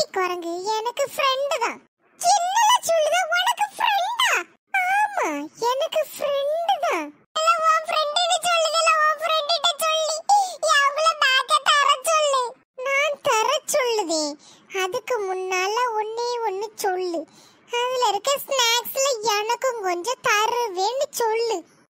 குரங்கு எனக்கு ஃப்ரெண்டு தான் என்னல சொல்லுத உனக்கு ஃப்ரெண்டா ஆமா எனக்கு ஃப்ரெண்டு தான் இல்ல உன் ஃப்ரெண்டுன்னு சொல்லுதல உன் ஃப்ரெண்டிட்ட சொல்லி எவ்வளவு பேக்க தர சொல்லு நான் தர சொல்லுதே அதுக்கு முன்னால ஒன்னே ஒன்னு சொல்லு அதுல இருக்க ஸ்நாக்ஸ்ல எனக்கும் கொஞ்சம் தருவேன்னு சொல்லு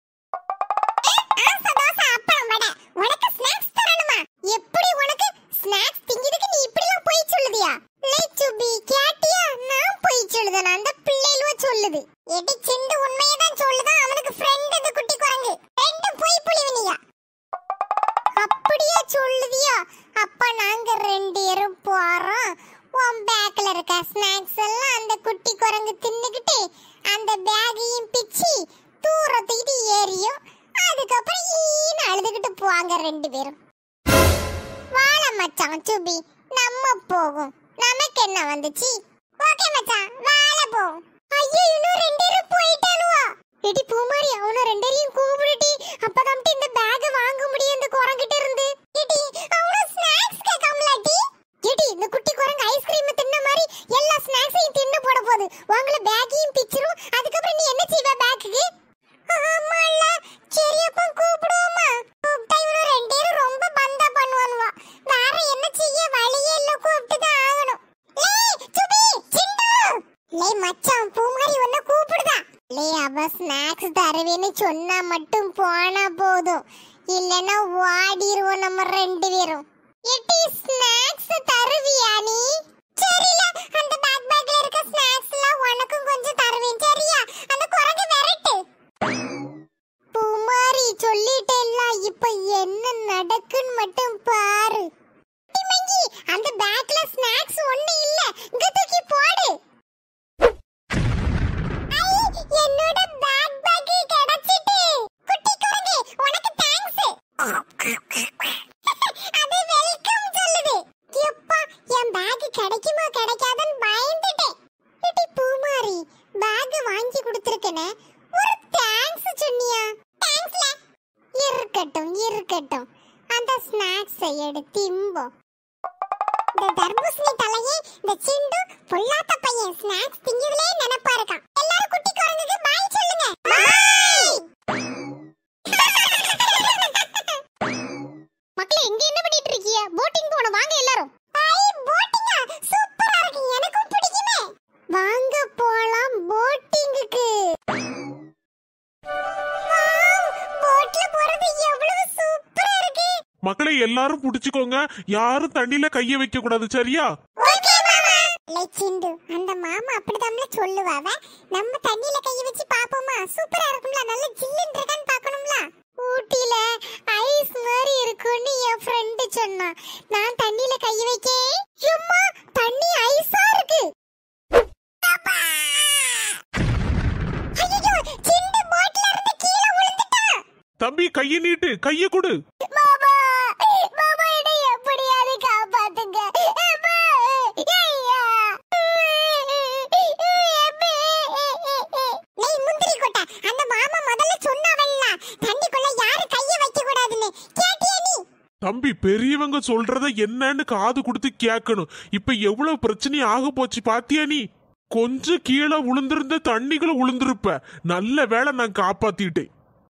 ஆசை தோசை அப்பளம் வடை உனக்கு ஸ்நாக்ஸ் தரணுமா எப்படி உனக்கு ஸ்நாக்ஸ் திங்கிறதுக்கு நீ இப்படிலாம் போய் சொல்லுதியா லே சுபி கேட்டியா நான் போய் சொல்லுதேன் அந்த பிள்ளைகளுவ சொல்லுது எடி சிண்டு உண்மையை தான் சொல்லுதான் அவனுக்கு ஃப்ரெண்ட் இந்த குட்டி குரங்கு ரெண்டு போய் புளிவனியா அப்படியே சொல்லுதியா அப்ப நாங்க ரெண்டு பேரும் போறோம் உன் பேக்ல இருக்க ஸ்நாக்ஸ் எல்லாம் அந்த குட்டி குரங்கு தின்னுக்கிட்டு அந்த பேக்கையும் பிச்சு தூரத்துக்கிட்டு ஏறியும் அதுக்கப்புறம் ஈன்னு அழுதுகிட்டு போவாங்க ரெண்டு பேரும் வாழ மச்சான் சுபி நம்ம போகும் நமக்கு என்ன வந்துச்சு ஓகே மச்சான் வாழ போகும் ஐயோ இன்னும் ரெண்டு பேரும் போயிட்டானுவா எடி பூமாரி அவன ரெண்டரையும் கூப்பிடுடி அப்பதான் இந்த பேக் வாங்க முடியும் இந்த குரங்கிட்ட இருந்து எடி அவன ஸ்நாக்ஸ் கேட்காமலாடி எடி இந்த குட்டி குரங்கு ஐஸ்கிரீம் தின்ன மாதிரி எல்லா ஸ்நாக்ஸையும் தின்னு போட போகுது உங்கள பேக்கையும் பிச்சிரும் அதுக்கப்புறம் நீ என்ன செய்வ பேக்குக்கு ஆமால சரி அப்ப கூப்பிடுவோமா கூப்பிட்டா இவனு ரெண்டு பேரும் ரொம்ப பந்தா பண்ணுவானுவா வேற என்ன செய்ய வழியே இல்ல கூப்பிட்டு தான் ஆகணும் லேய் சுபி சிண்டு லேய் மச்சான் பூமாரி உன்னை கூப்பிடுதா லேய் அவ ஸ்நாக்ஸ் தருவேன்னு சொன்னா மட்டும் போனா போதும் இல்லனா ஓடிடுவோம் நம்ம ரெண்டு பேரும் எட்டி ஸ்நாக்ஸ் தருவியா நீ சரில அந்த பேக் பேக்ல இருக்க ஸ்நாக்ஸ்லாம் உனக்கும் கொஞ்சம் தருவேன் சரியா அந்த குரங்கு விரட்டு பூமாரி சொல்லிட்டேல்ல இப்ப என்ன நடக்குன்னு மட்டும் பாரு மங்கி அந்த பேக்ல ஸ்நாக்ஸ் ஒண்ணு இல்ல இங்க தூக்கி போடு ஐ, என்னோட பேக் பேக் கிடைச்சிட்டு குட்டி குரங்கு உனக்கு தேங்க்ஸ் அது வெல்கம் சொல்லுது எப்பா என் பேக் கிடைக்குமா கிடைக்காதுன்னு பயந்துட்டேன் இடி பூமாரி பேக் வாங்கி கொடுத்துருக்கனே ஒரு தேங்க்ஸ் சொன்னியா தேங்க்ஸ்ல இருக்கட்டும் இருக்கட்டும் அந்த ஸ்நாக்ஸை எடுத்து இம்போம் இந்த தர்பூசணி தலையே இந்த சிண்டு பொல்லாத்த பையன் ஸ்நாக்ஸ் திங்கிறதுலே நினைப்பா இருக்கான் எல்லாரும் குட்டி குரங்குக்கு பாய் சொல்லுங்க மக்களே இங்க என்ன பண்ணிட்டு இருக்கீங்க போட்டிங் போன வாங்க எல்லாரும் ஐ போட்டிங்கா சூப்பரா இருக்கு எனக்கும் பிடிக்குமே வாங்க போலாம் போட்டிங்குக்கு போட்ல போறது எவ்வளவு சூப்பரா இருக்கு மக்களை எல்லாரும் புடிச்சுக்கோங்க யாரும் தண்ணியில கைய வைக்க கூடாது சரியா ஓகே மாமா லெச்சிண்டு அந்த மாமா அப்படிதான்ல சொல்லுவாவ நம்ம தண்ணியில கை வச்சு பாப்போமா சூப்பரா இருக்கும்ல நல்ல ஜில்லுன்னு இருக்கான்னு பார்க்கணும்ல ஊட்டில ஐஸ் மாதிரி இருக்கும்னு என் ஃப்ரெண்டு சொன்னான் நான் தண்ணியில கை வைக்க சும்மா தண்ணி ஐஸா இருக்கு அப்பா! ஐயையோ, சிண்டு போட்ல இருந்து கீழே விழுந்துட்டான் தம்பி கைய நீட்டு கைய கொடு மாமா மாமா என்னை எப்படியாவது காப்பாத்துங்க அம்மா, ஐயா. லேய், முந்திரி கொட்டை, அந்த மாமா முதல்ல சொன்னாவல்ல, தண்ணிக்குள்ள யாரும் கைய வைக்க கூடாதுன்னு. கேட்டியா நீ? தம்பி பெரியவங்க சொல்றத என்னன்னு காது கொடுத்து கேட்கணும் இப்ப எவ்வளவு பிரச்சனை ஆக போச்சு பாத்தியா நீ கொஞ்சம் கீழே விழுந்திருந்த தண்ணிக்குள்ள விழுந்திருப்ப நல்ல வேளை நான் காப்பாத்திட்டேன்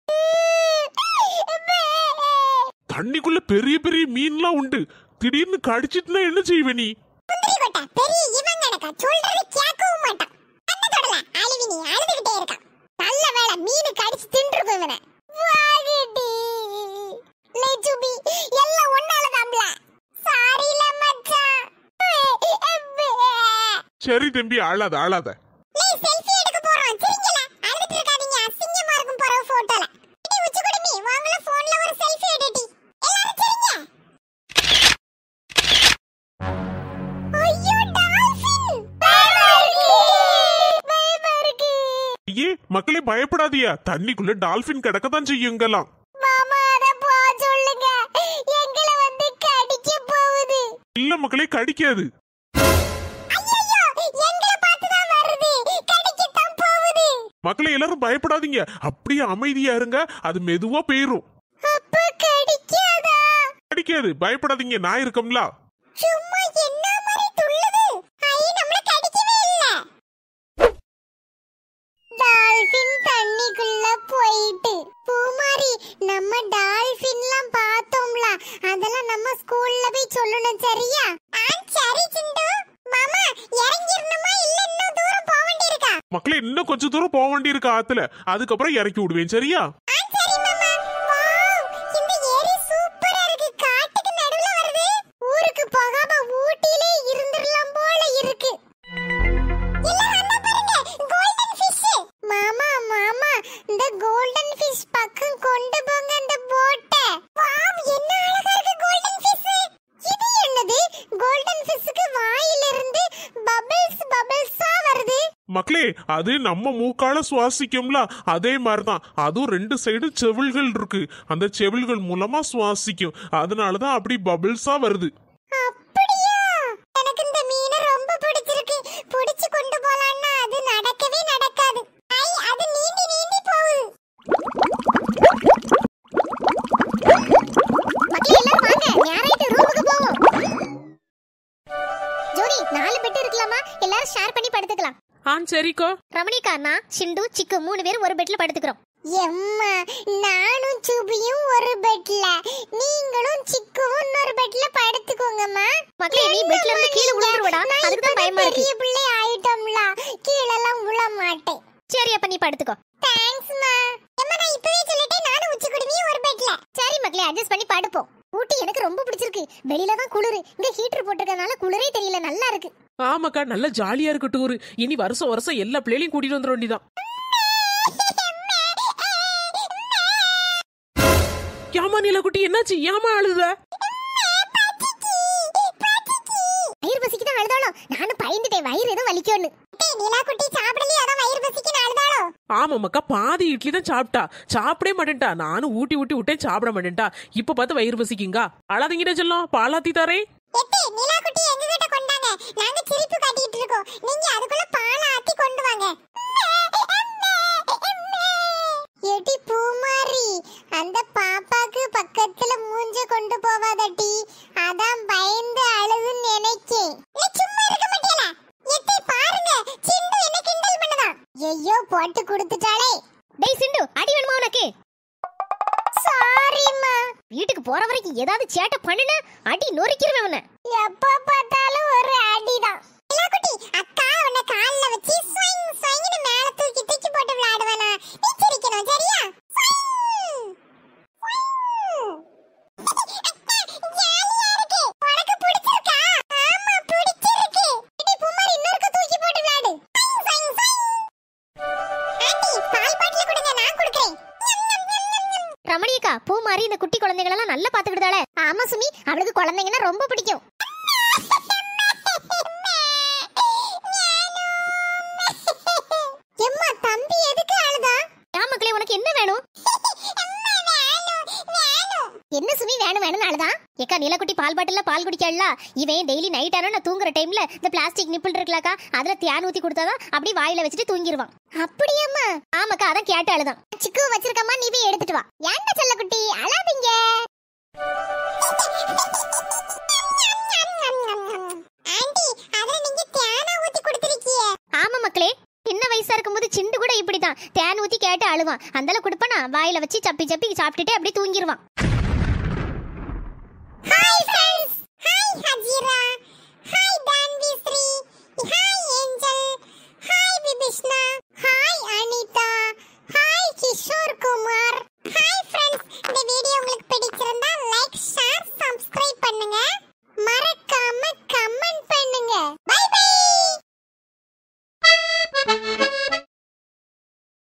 தண்ணிக்குள்ள பெரிய பெரிய மீன்லாம் உண்டு திடீர்னு கடிச்சிட்டுனா என்ன செய்வ நீ முந்திரி கொட்டை, பெரிய இவன் கணக்கா, சொல்றது கேட்கவும் மாட்டான். கண்ணை தொடல, அழுவி நீ அழுதுகிட்டே இருக்கான். நல்ல வேளை, மீனு கடிச்சு தின்றுக்கும் இவனை. வாடிடி. லேய் சுபி, எல்லாம் உன்னாலதான்ல. சாரில மச்சான். சரி தம்பி அழாத அழாத லேய், selfie எடுக்க போறோம். சிரிங்கல. அழுதுட்டு இருக்காதீங்க. அசிங்கமா இருக்கும் போற photoல. இடி, உச்சி குடுமி, வாங்கல phoneல ஒரு selfie எடுடி. எல்லாரும் சிரிங்க. ஐயோ, dolphin. பயமா இருக்கு. பயமா இருக்கு. ஐயே மக்களே பயப்படாதியா தண்ணிக்குள்ள டால்பின் கிடக்கத்தான் செய்யுங்கலாம் மாமா, அத போ சொல்லுங்க. எங்களை வந்து கடிக்க போகுது. இல்ல மக்களே கடிக்காது ஐயையோ, எங்களை பார்த்துதான் வருது. கடிக்கத்தான் போகுது. மக்களே எல்லாரும் பயப்படாதீங்க அப்படியே அமைதியா இருங்க அது மெதுவா போயிரும் அப்ப கடிக்காதா கடிக்காது பயப்படாதீங்க நான் இருக்கம்ல சும்மா என்ன மாதிரி துள்ளுது மக்களே இன்னும் கொஞ்ச தூரம் போக வேண்டி இருக்கு ஆத்துல அதுக்கப்புறம் இறக்கி விடுவேன் சரியா ஆ, சரி மாமா. வாவ், இந்த ஏரி சூப்பரா இருக்கு. காட்டுக்கு நடுவுல வருது. ஊருக்கு போகாம ஊட்டியிலே இருந்திரலாம் போல இருக்கு. எல்லாரும் அண்ணா பாருங்க, golden fish. மாமா, மாமா, இந்த golden fish பக்கம் கொண்டு போங்க இந்த boat-அ. வாவ், என்ன அழகா இருக்கு golden fish. இது என்னது? golden fish-க்கு வாயிலிருந்து bubbles, bubbles-ஆ வருது. மக்களே அது நம்ம மூக்கால சுவாசிக்கும்ல அதே மாதிரிதான் அதுவும் ரெண்டு சைடு செவில்கள் இருக்கு அந்த செவில்கள் மூலமா சுவாசிக்கும் அதனாலதான் அப்படி பபிள்ஸா வருது அப்படியா எனக்கு இந்த மீன் ரொம்ப பிடிச்சிருக்கு பிடிச்சு கொண்டு போலான்னா அது நடக்கவே நடக்காது ஐ அது நீந்தி நீந்தி போகுது மக்களே எல்லாரும் வாங்க நேராயிட்டு ரூமுக்கு போவோம் ஜோதி நாலு பெட் இருக்கலாமா எல்லாரும் ஷேர் பண்ணி படுத்துக்கலாம் ஆ சரிக்கோ ரமணிகா நான் சிண்டு சிக்கு மூணு பேரும் ஒரு பெட்ல படுத்துக்கிறோம் எம்மா நானும் சுபியும் ஒரு பெட்ல நீங்களும் சிக்குவும் இன்னொரு பெட்ல படுத்துக்கோங்கம்மா மக்களே நீ பெட்ல இருந்து கீழ விழுந்துருவடா அதுக்கு தான் பயமா இருக்கு பெரிய பிள்ளை ஆயிட்டோம்ல கீழ எல்லாம் விழ மாட்டேன் சரி அப்ப நீ படுத்துக்கோ தேங்க்ஸ்மா அம்மா நான் இப்பவே சொல்லிட்டேன் நானும் உச்சி குடுமியும் ஒரு பெட்ல சரி மக்களே அட்ஜஸ்ட் பண்ணி படுப்போம் ஊட்டி எனக்கு ரொம்ப பிடிச்சிருக்கு வெளியில தான் குளிரு இங்க ஹீட்டர் போட்டிருக்கனால குளிரே தெரியல நல்லா இருக்கு ஆமாக்கா நல்ல ஜாலியா இருக்கு டூர் இனி வருஷம் வருஷம் எல்லா பிள்ளைகளையும் கூட்டிட்டு வந்துட வேண்டியதான் ஏமா நீலக்குட்டி என்னாச்சு ஏமா அழுத வயிறு பசிக்கு தான் அழுதாளோ நானும் பயந்துட்டேன் வயிறு ஏதோ வலிக்கும்னு நிலா குட்டி சாப்பிடலையே அதான் வயிறு பசிக்கு அழுதாளோ ஆமாம்மாக்கா பாதி இட்லி தான் சாப்பிட்டா சாப்பிடவே மாட்டேன்டா நானும் ஊட்டி ஊட்டி விட்டேன் சாப்பிட மாட்டேன்டா இப்ப பார்த்து வயிறு பசிக்குங்க அழாதீங்கடா செல்லம் பாலாத்தி தரேன் எத்தே நிலா குட்டி எங்க கிட்ட கொண்டாங்க நாங்க சிரிப்பு காட்டிட்டு இருக்கோம் நீங்க அதுக்குள்ள பால் ஆத்தி கொண்டு வாங்க எடி பூமாரி அந்த பாப்பாக்கு பக்கத்துல மூஞ்ச கொண்டு போவாதடி அதான் பயந்து அழுதுன்னு நினைக்கேன் நீ சும்மா இருக்க மாட்டியல எத்தே பாருங்க சிண்டு என்ன கிண்டல் பண்ணுதான் ஐயோ போட்டு கொடுத்துட்டாளே டேய் சிண்டு அடி வேணுமா உனக்கு சாரிம்மா வீட்டுக்கு போற வரைக்கும் ஏதாவது சேட்டை பண்ணுன அடி நொறுக்கிருவேன் உன்னை எப்ப பார்த்தாலும் ஒரு அடிதான் குட்டி அக்கா உன்னை கால்ல வச்சு ஸ்வைங் ஸ்வைங்னு மேல தூக்கி தூக்கி போட்டு விளையாடுவேனா நீ சிரிக்கணும் சரியா ஸ்வைங், ஸ்வைங். அக்கா, ஜாலியா இருக்கு. உனக்கு பிடிச்சிருக்கா? ஆமா, பிடிச்சிருக்கு. இடி, பூமாரி, இன்னொருக்க தூக்கி போட்டு விளையாடு. ஸ்வைங், ஸ்வைங், ஸ்வைங். ஆண்டி, பால் பாட்டில கொடுங்க, நான் கொடுக்கிறேன். ஞம், ஞம், ஞம், ஞம், ஞம். ரமணியக்கா பூ மாதிரி இந்த குட்டி குழந்தைகளெல்லாம் நல்லா பாத்துக்கிட்டாளே ஆமா சுமி அவளுக்கு குழந்தைங்கன்னா ரொம்ப பிடிக்கும் எம்மா தம்பி எதுக்கு அழுதா யா மக்களே உனக்கு என்ன வேணும் என்ன சுமி வேணும் வேணும்னு அழுதா ஏக்கா நீலக்குட்டி பால் பாட்டில்ல பால் குடிக்கல இவன் டெய்லி நைட் ஆனா நான் தூங்குற டைம்ல இந்த பிளாஸ்டிக் நிப்பிள் இருக்கலாக்கா அதுல தேன் ஊத்தி கொடுத்தாதான் அப்படி வாயில வச்சுட்டு தூங்கிடுவான் அப்படியாம்மா ஆமாக்கா அதான் கேட்டு அழுதான் சிக்கு வச்சிருக்கம்மா நீ போய் எடுத்துட்டு வா ஏன்டா செல்லக்குட்டி அழாதீங்க ஆண்டி அதுல நீங்க தேனா ஊத்தி கொடுத்திருக்கீங்க ஆமா மக்களே சின்ன வயசா இருக்கும்போது சிண்டு கூட இப்படிதான் தேன் ஊத்தி கேட்டு அழுவான் அந்தால கொடுப்பனா வாயில வச்சு சப்பி சப்பி சாப்பிட்டுட்டு அப்படியே தூங்கிடுவான் ஹாய் ஃப்ரெண்ட்ஸ் ஹாய் ஹஜிரா